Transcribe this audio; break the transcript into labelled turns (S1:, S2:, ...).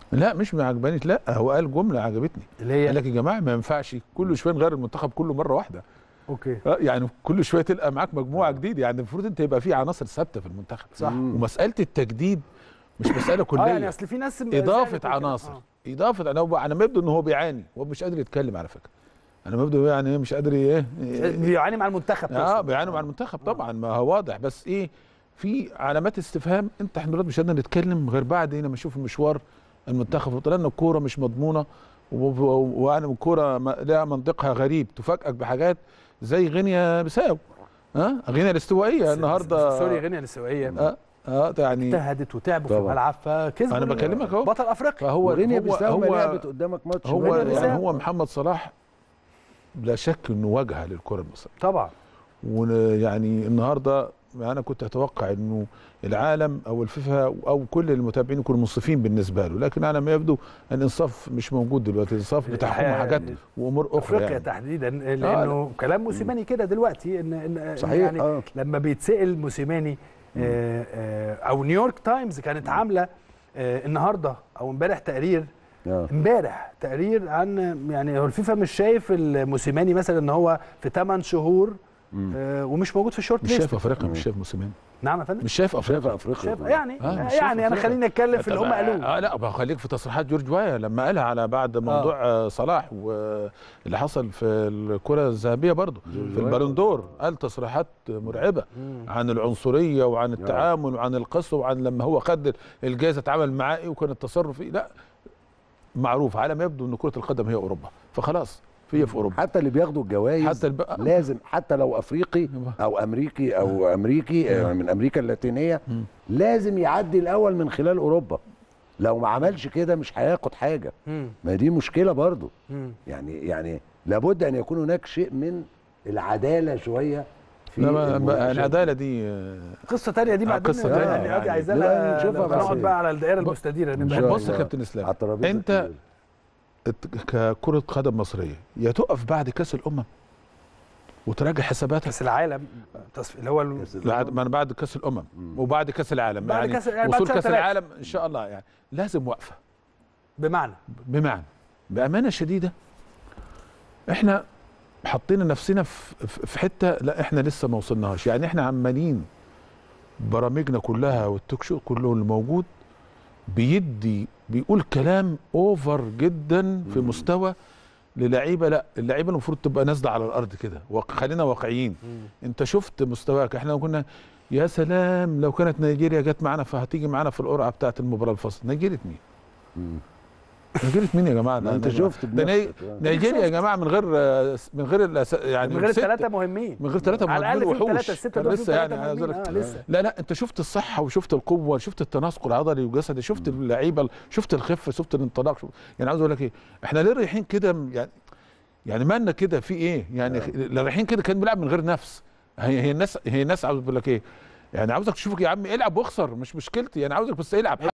S1: لا مش ما عجبانيش لا هو قال جمله عجبتني
S2: اللي هي
S1: قال لك يا جماعه ما ينفعش كل شويه نغير المنتخب كله مره واحده
S2: اوكي
S1: آه، يعني كل شويه تلقى معاك مجموعه جديده يعني المفروض انت يبقى في عناصر ثابته في المنتخب
S2: صح
S1: ومساله التجديد مش مساله كليه
S2: اه يعني اصل في ناس
S1: اضافه عناصر عناصر اضافه انا انا ما يبدو ان هو بيعاني هو مش قادر يتكلم على فكره انا ما يبدو يعني إيه مش قادر ايه
S2: بيعاني مع المنتخب
S1: اه
S2: تقصد.
S1: بيعانوا مع المنتخب طبعا ما هو واضح بس ايه في علامات استفهام انت احنا دلوقتي مش قادرين نتكلم غير بعد هنا ما نشوف المشوار المنتخب وطلعنا الكوره مش مضمونه و- و- وانا الكوره ما- لها منطقها غريب تفاجئك بحاجات زي غينيا بيساو ها غينيا الاستوائيه النهارده
S2: سوري غينيا الاستوائيه
S1: اه اه يعني
S2: اجتهدت وتعبوا في
S3: طبعا.
S2: الملعب فكسبوا
S1: أنا
S2: ال-
S1: بكلمك أهو.
S2: بطل افريقيا
S1: فهو
S3: وغينيا
S1: هو
S3: بيساو ما
S1: هو
S3: لعبت قدامك ماتش
S1: هو
S3: غينيا
S1: يعني
S3: بيساو.
S1: هو محمد صلاح لا شك انه واجهه للكره المصريه
S2: طبعا
S1: ويعني النهارده انا كنت اتوقع انه العالم او الفيفا او كل المتابعين يكونوا منصفين بالنسبه له لكن على ما يبدو الانصاف مش موجود دلوقتي الانصاف بتحكم
S2: الحقيقة
S1: حاجات وامور اخرى
S2: افريقيا
S1: يعني.
S2: تحديدا لانه كلام موسيماني كده دلوقتي ان ان
S3: صحيح،
S2: يعني
S3: آه.
S2: لما بيتسال موسيماني آه، آه، او نيويورك تايمز كانت عامله آه، النهارده او امبارح تقرير
S3: آه.
S2: امبارح تقرير عن يعني هو الفيفا مش شايف الموسيماني مثلا ان هو في 8 شهور آه، ومش موجود في الشورت
S1: مش
S2: ليست
S1: شايف افريقيا مش شايف موسيماني
S2: نعم يا فندم
S1: مش شايف
S3: شايف
S1: افريقيا
S3: افريقيا
S2: شايف يعني
S1: آه، مش شايف
S2: يعني انا
S1: أفريقيا.
S2: خليني اتكلم في اللي هم
S1: طب-
S2: قالوه
S1: اه لا بقى خليك في تصريحات جورج وايا لما قالها على بعد موضوع آه. صلاح واللي حصل في الكره الذهبيه برضه في البالون دور قال تصريحات مرعبه عن العنصريه وعن التعامل وعن القسوه وعن لما هو خد الجائزه اتعامل معاه ايه وكان التصرف ايه لا معروف على ما يبدو ان كره القدم هي اوروبا فخلاص هي في اوروبا
S3: حتى اللي بياخدوا الجوائز
S1: حتى الب...
S3: لازم حتى لو افريقي او امريكي او امريكي آه، من امريكا اللاتينيه
S1: مم.
S3: لازم يعدي الاول من خلال اوروبا لو ما عملش كده مش هياخد حاجه
S2: مم.
S3: ما دي مشكله برضو
S2: مم.
S3: يعني يعني لابد ان يكون هناك شيء من العداله شويه في
S1: لا ما- ما-
S3: المناقشة.
S1: العداله دي آه،
S2: قصه تانية دي
S1: آه،
S2: بعدين
S1: قصة تانية
S2: يعني
S1: يعني.
S2: دي عايزة
S3: نبقى
S2: لها
S3: نشوفها
S2: نبقى نقعد
S3: بس.
S2: بقى على الدائره المستديره
S3: إن
S2: نبقى
S3: شاء
S1: بص يا
S3: الله.
S1: كابتن اسلام
S3: على الترابيزه
S1: انت
S3: الكبيرة.
S1: الت- ككره قدم مصريه يا تقف بعد كاس الامم وتراجع حساباتك
S2: كاس العالم تصف- اللي هو ال-
S3: كأس
S1: بعد
S3: الأمم.
S1: ما أنا بعد كاس الامم وبعد كاس العالم
S2: بعد
S1: يعني
S2: كأس- يعني بعد
S1: وصول
S2: شهر
S1: كاس
S2: ثلاثة.
S1: العالم ان شاء الله يعني لازم وقفه
S2: بمعنى
S1: بمعنى بامانه شديده احنا حطينا نفسنا في في- في حته لا احنا لسه ما وصلناش يعني احنا عمالين برامجنا كلها والتوك شو كله اللي موجود بيدي بيقول كلام اوفر جدا في مستوى للعيبه لا اللعيبه المفروض تبقى نازله على الارض كده واق- خلينا واقعيين انت شفت مستواك احنا لو كنا يا سلام لو كانت نيجيريا جت معانا فهتيجي معانا في القرعه بتاعه المباراه الفاصل نيجيريا مين
S3: مم.
S1: نيجيريا مين يا جماعه
S3: ما
S1: ده-
S3: انت
S1: ده-
S3: شفت
S1: ده ني-
S3: بنفسك يعني.
S1: نيجيريا يا جماعه من غير من غير الأس- يعني
S2: من غير
S1: ست-
S2: الثلاثه مهمين
S1: من غير ثلاثه
S2: على الاقل
S1: مهاجمين
S2: فيهم
S1: وحوش
S2: ثلاثه السته
S1: كان
S2: دول
S1: لسه
S2: فيهم
S1: يعني
S2: ثلاثه
S1: عايز
S2: مهمين
S1: أقول
S2: اه
S1: لك
S2: لسه
S1: لا لا انت شفت الصحه وشفت القوه وشفت التناسق العضلي والجسدي شفت اللعيبه شفت الخفه شفت الانطلاق شفت يعني عاوز اقول لك ايه احنا ليه رايحين كده م- يعني يعني مالنا كده في ايه يعني خ- اللي رايحين كده كان بيلعب من غير نفس هي هي الناس هي الناس عاوز اقول لك ايه يعني عاوزك تشوفك يا عم العب واخسر مش مشكلتي يعني عاوزك بس العب